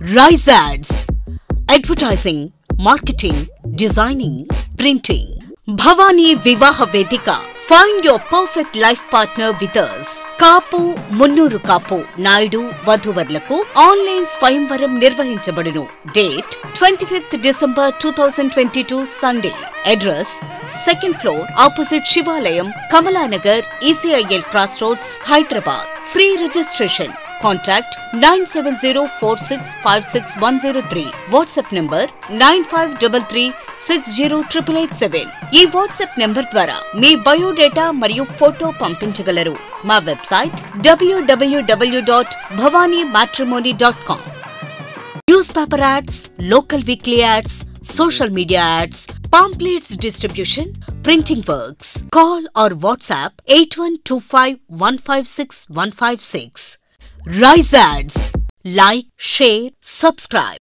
rise ads advertising marketing designing printing Bhavani వివాహ వేదిక find your perfect life partner with us Kapu Munnuru Kapu Naidu వధువర్లకు online స్వయంవరం నిర్వహించబడును date twenty fifth December two thousand twenty two Sunday address second floor opposite Shivalayam Kamalanagar ECIL cross roads Hyderabad free registration contact nine seven zero four six five six one zero three WhatsApp number nine five double three six zero triple eight seven ఈ WhatsApp number ద్వారా మీ biodata మరియు photo పంపించగలరు మా website డబ్ల్యూడబ్ల్యూడబ్ల్యూ dot Bhavani matrimony dot com news paper ads local weekly ads social media ads pamphlets distribution printing works call or WhatsApp eight one two five one five six one five six rise ads like share subscribe